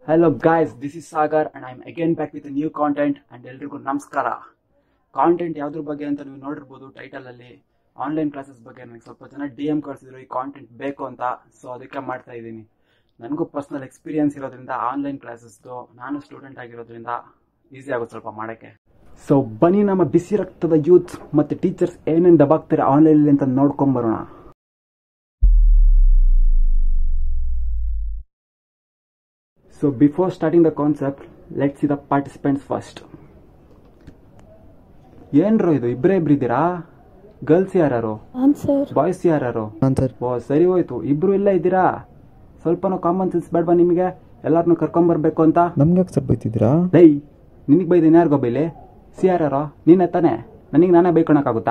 Hello guys this is Sagar and I am again back with new content and ಎಲ್ರಿಗೂ ನಮಸ್ಕಾರ content ಯಾವ್ದ್ರ ಬಗ್ಗೆ ಅಂತ ನೀವು ನೋಡಿರ್ಬೋದು ಟೈಟಲ್ ಅಲ್ಲಿ ಆನ್ಲೈನ್ ಕ್ಲಾಸಸ್ ಬಗ್ಗೆ ನನಗೆ ಸ್ವಲ್ಪ ಜನ ಡಿ ಎಂ ಕಳಿಸಿದ್ರು ಈ ಕಾಂಟೆಂಟ್ ಬೇಕು ಅಂತ ಸೊ ಅದಕ್ಕೆ ಮಾಡ್ತಾ ಇದ್ದೀನಿ ನನಗೂ ಪರ್ಸನಲ್ ಎಕ್ಸ್ಪೀರಿಯನ್ಸ್ ಇರೋದ್ರಿಂದ ಆನ್ಲೈನ್ ಕ್ಲಾಸಸ್ದು ನಾನು ಸ್ಟೂಡೆಂಟ್ ಆಗಿರೋದ್ರಿಂದ ಈಸಿ ಆಗುತ್ತೆ ಸ್ವಲ್ಪ ಮಾಡೋಕ್ಕೆ ಸೊ ಬನ್ನಿ ನಮ್ಮ ಬಿಸಿ ರಕ್ತದ ಯೂತ್ ಮತ್ತು ಟೀಚರ್ಸ್ ಏನೇನು ದಬಾಗ್ತಾರೆ ಆನ್ಲೈನಲ್ಲಿ ಅಂತ ನೋಡ್ಕೊಂಬರೋಣ so before starting the concept let see the participants first ಏನ್ರು ಇದು ಇಬ್ಬರೇ ಇಬ್ಬರಿದ್ದೀರಾ ಗರ್ಲ್ಸ್ ಯಾರು ಹಾಂ ಸರ್ ಬಾಯ್ಸ್ ಯಾರು ಹಾಂ ಸರ್ ಓ ಸರಿ ಹೋಯ್ತು ಇಬ್ರು ಇಲ್ಲ ಇದ್ದೀರಾ ಸ್ವಲ್ಪನೂ ಕಾಮನ್ ಸೆನ್ಸ್ ಬೇಡವಾ ನಿಮಗೆ ಎಲ್ಲಾರನ್ನೂ ಕರ್ಕೊಂಬರ್ಬೇಕು ಅಂತ ನಮ್ಗೆ ಯಾಕೆ ಸರ್ ಬೈತಿದ್ದೀರಾ ಲೈ ನಿನಗೆ ಬೈದು ಯಾರಿಗೋ ಬೈಲಿ ಸಿ ಯಾರೋ ನೀನೇ ತಾನೆ ನನಗೆ ನಾನೇ ಬೈಕೊಳಕ್ಕಾಗುತ್ತಾ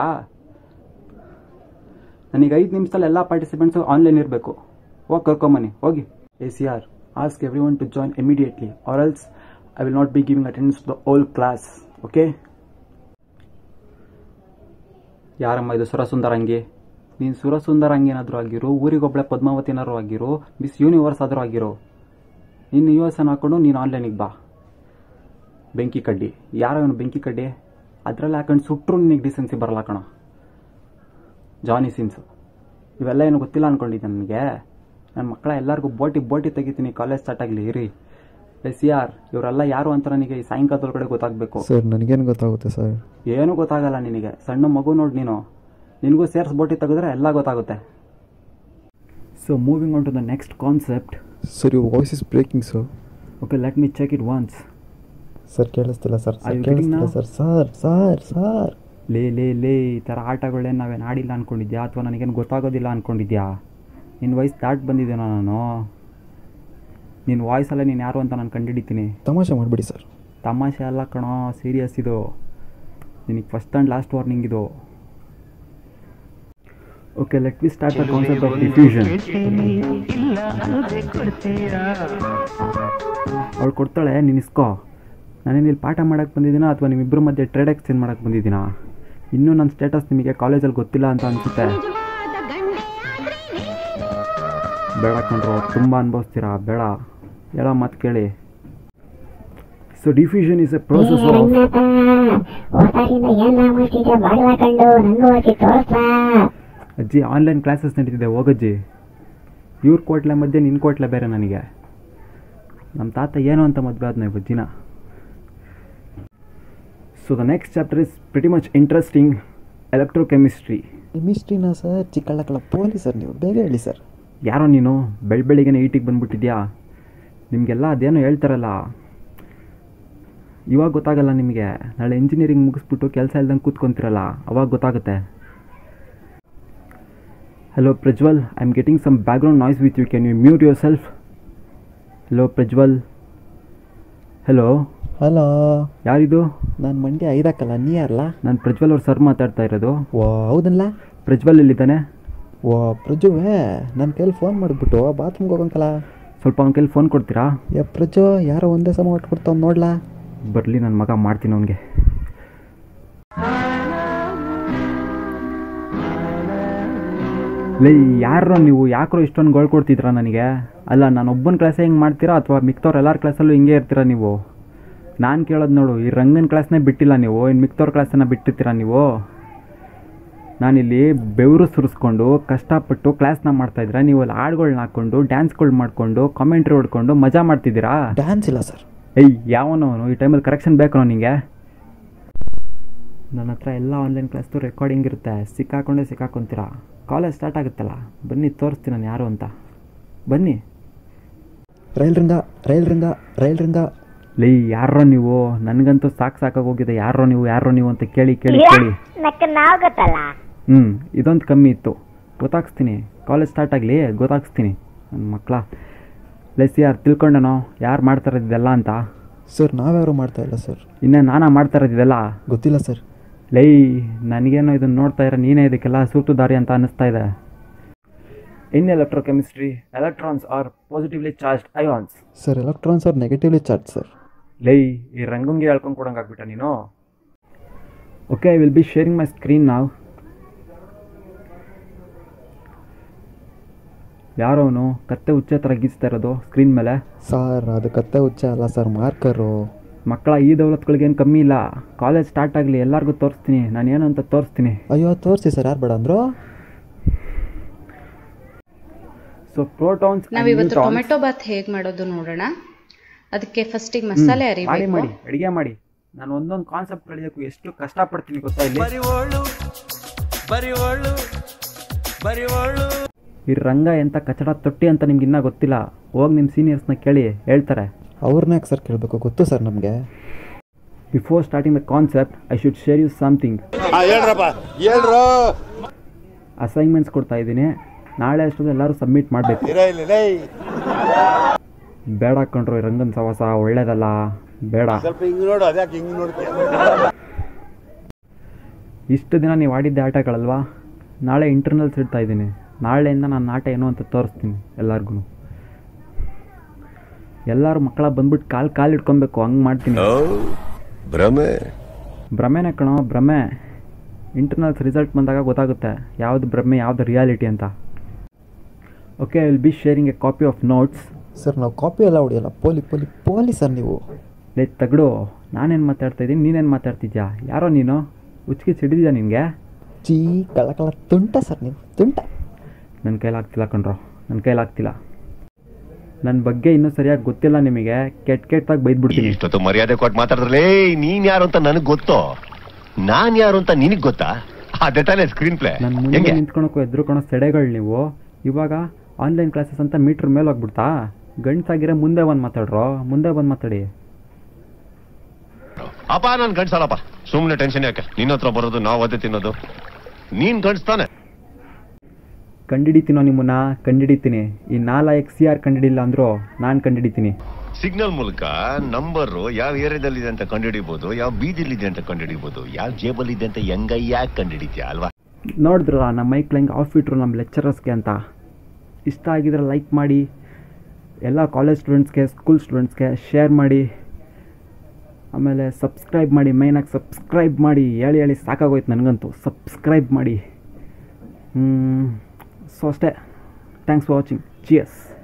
ನನಗೆ ಐದು ನಿಮಿಷದಲ್ಲಿ ಎಲ್ಲ ಪಾರ್ಟಿಸಿಪೆಂಟ್ಸು ಆನ್ಲೈನ್ ಇರಬೇಕು ಹೋಗಿ ಕರ್ಕೊಂಬನ್ನಿ ಹೋಗಿ A C R ask every one to join immediately or else I will not be giving attendance to the whole class okay ಯಾರಮ್ಮ ಇದು ಸುರಸುಂದರಂಗಿ ನೀನು ಸುರಸುಂದರಂಗಿ ಏನಾದರೂ ಆಗಿರು ಊರಿಗೊಬ್ಳೆ ಪದ್ಮಾವತಿನಾರು ಆಗಿರು ಮಿಸ್ ಯೂನಿವರ್ಸ್ ಆದರೂ ಆಗಿರು ನಿನ್ನ ಯು ಎಸ್ ಅನ್ನು ಹಾಕೊಂಡು ನೀನು ಆನ್ಲೈನಿಗೆ ಬಾ ಬೆಂಕಿ ಕಡ್ಡಿ ಯಾರೋ ಇವನು ಬೆಂಕಿ ಕಡ್ಡಿ ಅದರಲ್ಲಿ ಹಾಕೊಂಡು ಸುಟ್ಟರು ನಿನಗೆ ಡಿಸೆನ್ಸಿ ಬರಲ್ಲ ಕಣ ಜಾನಿ ಸಿನ್ಸು ಇವೆಲ್ಲ ಏನು ಗೊತ್ತಿಲ್ಲ ಅನ್ಕೊಂಡಿದ್ದೆ ನನಗೆ ನನ್ನ ಮಕ್ಕಳ ಎಲ್ಲರಿಗೂ ಬೋಟಿ ಬೋಟಿ ತೆಗಿತೀನಿ ಕಾಲೇಜ್ ಸ್ಟಾರ್ಟ್ ಆಗಲಿ ಇರಿ ಎಸ್ ಯಾರ್ ಇವರೆಲ್ಲ ಯಾರು ಅಂತ ನನಗೆ ಈ ಸಾಯಂಕಾಲದೊಳಗಡೆ ಗೊತ್ತಾಗಬೇಕು ಸರ್ ನನಗೇನು ಗೊತ್ತಾಗುತ್ತೆ ಸರ್ ಏನೂ ಗೊತ್ತಾಗಲ್ಲ ನಿನಗೆ ಸಣ್ಣ ಮಗು ನೋಡಿ ನೀನು ನಿನಗೂ ಸೇರ್ಸ್ ಬೋಟಿ ತೆಗೆದ್ರೆ ಎಲ್ಲ ಗೊತ್ತಾಗುತ್ತೆ so moving on to the next concept sir ಇವ್ voice is breaking sir okay let me check it once sir ಕೇಳಿಸ್ತಿಲ್ಲ sir Are you sir getting ಕೇಳಿಸ್ತಿಲ್ಲ now? Sir sir sir sir ಲೇ ಲೇ ಲೇ ಈ ಥರ ಆಟಗಳೇನು ನಾವೇನು ಆಡಿಲ್ಲ ಅಂದ್ಕೊಂಡಿದ್ಯಾ ಅಥವಾ ನನಗೇನು ಗೊತ್ತಾಗೋದಿಲ್ಲ ಅಂದ್ಕೊಂಡಿದ್ಯಾ ನಿನ್ನ ವಯಸ್ಸು ದಾಟ್ ಬಂದಿದ್ದೇನೋ ನಾನು ನಿನ್ನ ವಾಯ್ಸಲ್ಲೇ ನೀನು ಯಾರು ಅಂತ ನಾನು ಕಂಡುಹಿಡಿತೀನಿ ತಮಾಷೆ ಮಾಡಿಬಿಡಿ ಸರ್ ತಮಾಷೆ ಅಲ್ಲ ಕಣೋ ಸೀರಿಯಸ್ ಇದು ನಿನಗೆ ಫಸ್ಟ್ ಆ್ಯಂಡ್ ಲಾಸ್ಟ್ ವಾರ್ನಿಂಗ್ ಇದು okay let we start the concept of diffusion ಅವಳು ಕೊಡ್ತಾಳೆ ನೀನು ಇಸ್ಕೋ ನಾನೇನು ಇಲ್ಲಿ ಪಾಠ ಮಾಡೋಕ್ಕೆ ಬಂದಿದ್ದೀನಾ ಅಥವಾ ನಿಮ್ಮಿಬ್ಬರ ಮಧ್ಯೆ ಟ್ರೇಡ್ ಎಕ್ಸ್ಚೇಂಜ್ ಮಾಡೋಕ್ಕೆ ಬಂದಿದ್ದೀನಾ ಇನ್ನೂ ನನ್ನ ಸ್ಟೇಟಸ್ ನಿಮಗೆ ಕಾಲೇಜಲ್ಲಿ ಗೊತ್ತಿಲ್ಲ ಅಂತ ಅನಿಸುತ್ತೆ ಬೇಡ ಕಣ್ರು ತುಂಬ ಅನುಭವಿಸ್ತೀರಾ ಬೇಡ ಹೇಳೋ ಮಾತು ಕೇಳಿ so diffusion is a process of ಹೊಸಾರಿಂದ ಏನ್ ಮಾಡ್ತಿದ್ದೆ ಬಾಗ್ಲ ಕಂಡು ನಂಗೂ ಹಚ್ಚಿ ತೋರ್ಸ್ಲಾ ಅಜ್ಜಿ ಆನ್ಲೈನ್ ಕ್ಲಾಸಸ್ ನಡೀತಿದೆ ಹೋಗಜ್ಜಿ ಇವ್ರ ಕೋಟ್ಲೆ ಮಧ್ಯೆ ನಿನ್ನ ಕೋಟ್ಲೆ ಬೇರೆ ನನಗೆ ನಮ್ಮ ತಾತ ಏನು ಅಂತ ಮದುವೆ ಆದ್ನ ಬಜ್ಜಿನ so the next chapter is pretty much interesting electrochemistry ಮಿಸ್ಟ್ರಿನ ಸರ್ ಚಿಕ್ಕಳ್ಳಕ್ಕಳ ಪೋಲಿ ಸರ್ ನೀವು ಬೇಗ ಹೇಳಿ ಸರ್ ಯಾರೋ ನೀನು ಬೆಳ್ ಬೆಳಿಗ್ಗೆನೆ ಈಟಿಗೆ ಬಂದ್ಬಿಟ್ಟಿದ್ಯಾ ನಿಮಗೆಲ್ಲ ಅದೇನೋ ಹೇಳ್ತಾರಲ್ಲ ಇವಾಗ ಗೊತ್ತಾಗಲ್ಲ ನಿಮಗೆ ನಾಳೆ ಇಂಜಿನಿಯರಿಂಗ್ ಮುಗಿಸ್ಬಿಟ್ಟು ಕೆಲಸ ಇಲ್ದಂಗೆ ಕೂತ್ಕೊಂತಿರಲ್ಲ ಅವಾಗ ಗೊತ್ತಾಗುತ್ತೆ hello Prajwal I am getting some background noise with you can you mute yourself hello Prajwal hello hello ಯಾರಿದು ನಾನು ಮಂಡ್ಯ ಐದಾಕಲ್ಲ ನೀ ಯಾರಲ್ಲ ನಾನು ಪ್ರಜ್ವಲ್ ಅವ್ರ ಸರ್ ಮಾತಾಡ್ತಾ ಇರೋದು ಓ ಹೌದಲ್ಲ ಪ್ರಜ್ವಲ್ ಎಲ್ಲಿದ್ದಾನೆ ಓ ಪ್ರಜುವೇ ನನ್ನ ಕೈಲಿ ಫೋನ್ ಮಾಡಿಬಿಟ್ಟು ಬಾತ್ರೂಮ್ಗೆ ಹೋಗಂಕಲ್ಲ ಸ್ವಲ್ಪ ಅವ್ನ ಕೈಲಿ ಫೋನ್ ಕೊಡ್ತೀರಾ ಯಾ ಪ್ರಜು ಯಾರೋ ಒಂದೇ ಸಮ ಕೊಡ್ತಾವ್ ನೋಡ್ಲಾ ಬರಲಿ ನನ್ನ ಮಗ ಮಾಡ್ತೀನಿ ಅವನಿಗೆ ಲೇ ಯಾರೋ ನೀವು ಯಾಕ್ರೋ ಇಷ್ಟೊಂದು ಗೋಳ್ ಕೊಡ್ತಿದ್ರಾ ನನಗೆ ಅಲ್ಲ ನಾನು ಒಬ್ಬನ ಕ್ಲಾಸೇ ಹಿಂಗೆ ಮಾಡ್ತೀರಾ ಅಥವಾ ಮಿಕ್ತವ್ರು ಎಲ್ಲರ ಕ್ಲಾಸಲ್ಲೂ ಹಿಂಗೆ ಇರ್ತೀರಾ ನೀವು ನಾನು ಕೇಳೋದು ನೋಡು ಈ ರಂಗನ ಕ್ಲಾಸ್ನೇ ಬಿಟ್ಟಿಲ್ಲ ನೀವು ಇನ್ನು ಮಿಕ್ತವ್ರ ಕ್ಲಾಸನ್ನ ಬಿಟ್ಟಿರ್ತೀರಾ ನೀವು ನಾನಿಲ್ಲಿ ಬೆವರು ಸುರಿಸ್ಕೊಂಡು ಕಷ್ಟಪಟ್ಟು ಕ್ಲಾಸ್ನ ಮಾಡ್ತಾಯಿದ್ರೆ ನೀವು ಅಲ್ಲಿ ಹಾಡುಗಳ್ನ ಹಾಕ್ಕೊಂಡು ಡ್ಯಾನ್ಸ್ಗಳು ಮಾಡಿಕೊಂಡು ಕಾಮೆಂಟ್ರಿ ಹೊಡ್ಕೊಂಡು ಮಜಾ ಮಾಡ್ತಿದ್ದೀರಾ ಡ್ಯಾನ್ಸ್ ಇಲ್ಲ ಸರ್ ಏಯ್ ಯಾವನವನು ಈ ಟೈಮಲ್ಲಿ ಕರೆಕ್ಷನ್ ಬೇಕು ನಿಂಗೆ ನನ್ನ ಹತ್ರ ಎಲ್ಲ ಆನ್ಲೈನ್ ಕ್ಲಾಸ್ದು ರೆಕಾರ್ಡಿಂಗ್ ಇರುತ್ತೆ ಸಿಕ್ಕಾಕೊಂಡೇ ಸಿಕ್ಕಾಕೊಂತೀರಾ ಕಾಲೇಜ್ ಸ್ಟಾರ್ಟ್ ಆಗುತ್ತಲ್ಲ ಬನ್ನಿ ತೋರಿಸ್ತೀನಿ ನಾನು ಯಾರು ಅಂತ ಬನ್ನಿ rail Ranga rail Ranga rail Ranga ಲೈ ಯಾರೋ ನೀವು ನನಗಂತೂ ಸಾಕು ಸಾಕಾಗಿ ಹೋಗಿದೆ ಯಾರೋ ನೀವು ಯಾರೋ ನೀವು ಅಂತ ಕೇಳಿ ಕೇಳಿ ಕೇಳಿ ನಕ್ಕ ನಾವ್ ಗೊತ್ತಲ್ಲ ಹ್ಞೂ ಇದೊಂದು ಕಮ್ಮಿ ಇತ್ತು ಗೊತ್ತಾಗಿಸ್ತೀನಿ ಕಾಲೇಜ್ ಸ್ಟಾರ್ಟ್ ಆಗಲಿ ಗೊತ್ತಾಗಿಸ್ತೀನಿ ನನ್ನ ಮಕ್ಕಳ ಲೆಸ್ ಯಾರು ತಿಳ್ಕೊಂಡನೋ ಯಾರು ಮಾಡ್ತಾ ಇರೋದು ಇದೆಲ್ಲ ಅಂತ ಸರ್ ನಾವ್ಯಾರು ಮಾಡ್ತಾ ಇಲ್ಲ ಸರ್ ಇನ್ನೇ ನಾನಾ ಮಾಡ್ತಾ ಇರೋದು ಇದೆಲ್ಲ ಗೊತ್ತಿಲ್ಲ ಸರ್ ಲೈ ನನಗೇನೋ ಇದನ್ನ ನೋಡ್ತಾ ಇರೋ ನೀನೇ ಇದಕ್ಕೆಲ್ಲ ಸೂಟು ದಾರಿ ಅಂತ ಅನ್ನಿಸ್ತಾ ಇದೆ in electrochemistry electrons are positively charged ions sir electrons are negatively charge sir ಲೈ ಈ ರಂಗಂಗೆ ಹೇಳ್ಕೊಂಡು ಕೊಡಂಗೆ ಆಗ್ಬಿಟ್ಟ ನೀನು okay I will be sharing my screen ನಾವ್ ಯಾರೋ ಅವನು ಕತ್ತೆ ಹುಚ್ಚೆ ಥರ ಗೀಚ್ತಾ ಇರೋದು ಸ್ಕ್ರೀನ್ ಮೇಲೆ ಸರ್ ಅದು ಕತ್ತೆ ಹುಚ್ಚ ಅಲ್ಲ ಸರ್ ಮಾರ್ಕರು ಮಕ್ಕಳ ಈ ದೌಲತ್ಗಳಿಗೇನು ಕಮ್ಮಿ ಇಲ್ಲ ಕಾಲೇಜ್ ಸ್ಟಾರ್ಟ್ ಆಗಲಿ ಎಲ್ಲರಿಗೂ ತೋರಿಸ್ತೀನಿ ನಾನು ಏನು ಅಂತ ತೋರಿಸ್ತೀನಿ ಅಯ್ಯೋ ತೋರಿಸಿ ಸರ್ ಯಾರು ಬೇಡ ಅಂದರು ಸೊ ಪ್ರೋಟೋನ್ಸ್ ನಾವಿವತ್ತು ಟೊಮೆಟೊ ಬಾತ್ ಹೇಗೆ ಮಾಡೋದು ನೋಡೋಣ ಅದಕ್ಕೆ ಫಸ್ಟಿಗೆ ಮಸಾಲೆ ಮಾಡಿ ಅರಿಬೇಕು ಮಾಡಿ ಅಡಿಗೆ ಮಾಡಿ ನಾನು ಒಂದೊಂದು ಕಾನ್ಸೆಪ್ಟ್ ಕಳಿಯೋಕ್ಕೂ ಎಷ್ಟು ಕಷ್ಟಪಡ್ತೀನಿ ಗೊತ್ತಾ ಇಲ್ಲಿ ಈ ರಂಗ ಎಂತ ಕಚಡ ತೊಟ್ಟಿ ಅಂತ ನಿಮ್ಗೆ ಇನ್ನೂ ಗೊತ್ತಿಲ್ಲ ಹೋಗಿ ನಿಮ್ಮ ಸೀನಿಯರ್ಸ್ನ ಕೇಳಿ ಹೇಳ್ತಾರೆ ಅವ್ರನ್ನ ಯಾಕೆ ಸರ್ ಕೇಳಬೇಕು ಗೊತ್ತು ಸರ್ ನಮಗೆ before starting the concept I should share you something assignments ಕೊಡ್ತಾ ಇದ್ದೀನಿ ನಾಳೆ ಅಷ್ಟೊಂದು ಎಲ್ಲರೂ ಸಬ್ಮಿಟ್ ಮಾಡಬೇಕು ಬೇಡ ಕಣ್ರು ಈ ರಂಗನ್ ಸವಾಸ ಒಳ್ಳೇದಲ್ಲ ಬೇಡ ಇಷ್ಟು ದಿನ ನೀವು ಆಡಿದ್ದೆ ಆಟಗಳಲ್ವಾ ನಾಳೆ ಇಂಟರ್ನಲ್ಸ್ ಇಡ್ತಾ ಇದ್ದೀನಿ ನಾಳೆಯಿಂದ ನಾನು ಆಟ ಏನು ಅಂತ ತೋರಿಸ್ತೀನಿ ಎಲ್ಲರಿಗೂ ಎಲ್ಲರೂ ಮಕ್ಕಳ ಬಂದ್ಬಿಟ್ಟು ಕಾಲು ಕಾಲು ಇಟ್ಕೊಬೇಕು ಹಂಗೆ ಮಾಡ್ತೀನಿ ಭ್ರಮೆ ಭ್ರಮೆನೇ ಕಣೋ ಭ್ರಮೆ ಇಂಟರ್ನಲ್ಸ್ ರಿಸಲ್ಟ್ ಬಂದಾಗ ಗೊತ್ತಾಗುತ್ತೆ ಯಾವುದು ಭ್ರಮೆ ಯಾವುದು ರಿಯಾಲಿಟಿ ಅಂತ okay will be sharing a copy of notes sir ನಾವು ಕಾಪಿ ಎಲ್ಲ ಹೊಡಿಯಲ್ಲ ಪೋಲಿ ಪೋಲಿ ಪೋಲಿ ಸರ್ ನೀವು ಲೇ ತಗಡು ನಾನೇನು ಮಾತಾಡ್ತಾ ಇದ್ದೀನಿ ನೀನೇನು ಮಾತಾಡ್ತಿದ್ಯಾ ಯಾರೋ ನೀನು ಉಚ್ಕಿ ಸಿಡಿದ್ಯಾ ನಿನಗೆ ಚೀ ಕಳ್ಳ ಕಳ್ಳ ತುಂಟ ಸರ್ ನೀವು ತುಂಟ ನನ್ನ ಕೈಲಾಗ್ತಿಲ್ಲ ಕಣ್ರೋ ನನ್ನ ಕೈಲಾಗ್ತಿಲ್ಲ ನನ್ನ ಬಗ್ಗೆ ಇನ್ನೂ ಸರಿಯಾಗಿ ಗೊತ್ತಿಲ್ಲ ನಿಮಗೆ ಕೆಟ್ಟ ಕೆಟ್ಟದಾಗಿ ಬೈದ್ಬಿಡ್ತೀನಿ ಇಷ್ಟೊತ್ತು ಮರ್ಯಾದೆ ಕೊಟ್ಟು ಮಾತಾಡಿದ್ರಲೇ ನೀನ್ ಯಾರು ಅಂತ ನನಗ್ ಗೊತ್ತೋ ನಾನ್ ಯಾರು ಅಂತ ನಿನಗ್ ಗೊತ್ತಾ ಅದೇ ತಾನೇ ಸ್ಕ್ರೀನ್ ಪ್ಲೇ ನನ್ನ ಮುಂದೆ ಹೆಂಗೆ ನಿಂತ್ಕೊಳಕ್ಕೂ ಎದ್ರುಕೊಳೋ ಸೆಡೆಗಳು ನೀವು ಇವಾಗ ಆನ್ಲೈನ್ ಕ್ಲಾಸಸ್ ಅಂತ ಮೀಟ್ರ್ ಮೇಲೆ ಹೋಗ್ಬಿಡ್ತಾ ಗಂಡ್ಸಾಗಿರೋ ಮುಂದೆ ಬಂದು ಮಾತಾಡ್ರೋ ಮುಂದೆ ಬಂದು ಮಾತಾಡಿ ಅಪ್ಪ ನಾನ್ ಗಂಡ್ಸಲ್ಲಪ್ಪ ಸುಮ್ನೆ ಟೆನ್ಷನ್ ಯಾಕೆ ನಿನ್ನ ಹತ್ರ ಬರೋದು ನಾವು ಅದೇ ತಿನ್ನೋದು ನೀನ್ ಗಂಡ್ಸ್ತಾನೆ ಕಂಡಿಡಿತೀನೋ ನಿಮ್ಮನ್ನ ಕಂಡಿಡಿತೀನಿ ಈ ನಾಲ್ಕು ಸಿ ಆರ್ ಕಂಡಿಡಿಲ್ಲ ಅಂದ್ರು ನಾನು ಕಂಡಿಡಿತೀನಿ ಸಿಗ್ನಲ್ ಮೂಲಕ ನಂಬರ್ ಯಾವ ಏರಿಯಾದಲ್ಲಿದೆ ಅಂತ ಕಂಡುಹಿಡಿಬಹುದು ಯಾವ ಬೀದಿಲಿದೆ ಅಂತ ಕಂಡುಹಿಡಿಬಹುದು ಯಾವ ಜೇಬಲ್ ಇದೆ ಅಂತ ಹೆಂಗ ಯಾಕೆ ಕಂಡುಹಿಡಿತೀಯ ಅಲ್ವಾ ನೋಡಿದ್ರಲ್ಲ ನಮ್ಮ ಮೈಕ್ ಲೈಂಗ್ ಆಫ್ ಇಟ್ರು ನಮ್ಮ ಲೆಕ್ಚರರ್ಸ್ಗೆ ಅಂತ ಇಷ್ಟ ಆಗಿದ್ರೆ ಲೈಕ್ ಮಾಡಿ ಎಲ್ಲ ಕಾಲೇಜ್ ಸ್ಟೂಡೆಂಟ್ಸ್ಗೆ ಸ್ಕೂಲ್ ಸ್ಟೂಡೆಂಟ್ಸ್ಗೆ ಶೇರ್ ಮಾಡಿ ಆಮೇಲೆ ಸಬ್ಸ್ಕ್ರೈಬ್ ಮಾಡಿ ಮೈನಾಗಿ ಸಬ್ಸ್ಕ್ರೈಬ್ ಮಾಡಿ ಹೇಳಿ ಹೇಳಿ ಸಾಕಾಗೋಯ್ತು ನನಗಂತೂ ಸಬ್ಸ್ಕ್ರೈಬ್ ಮಾಡಿ ಸೊ ಅಷ್ಟೇ ಥ್ಯಾಂಕ್ಸ್ ಫಾರ್ ವಾಚಿಂಗ್ ಚಿಯರ್ಸ್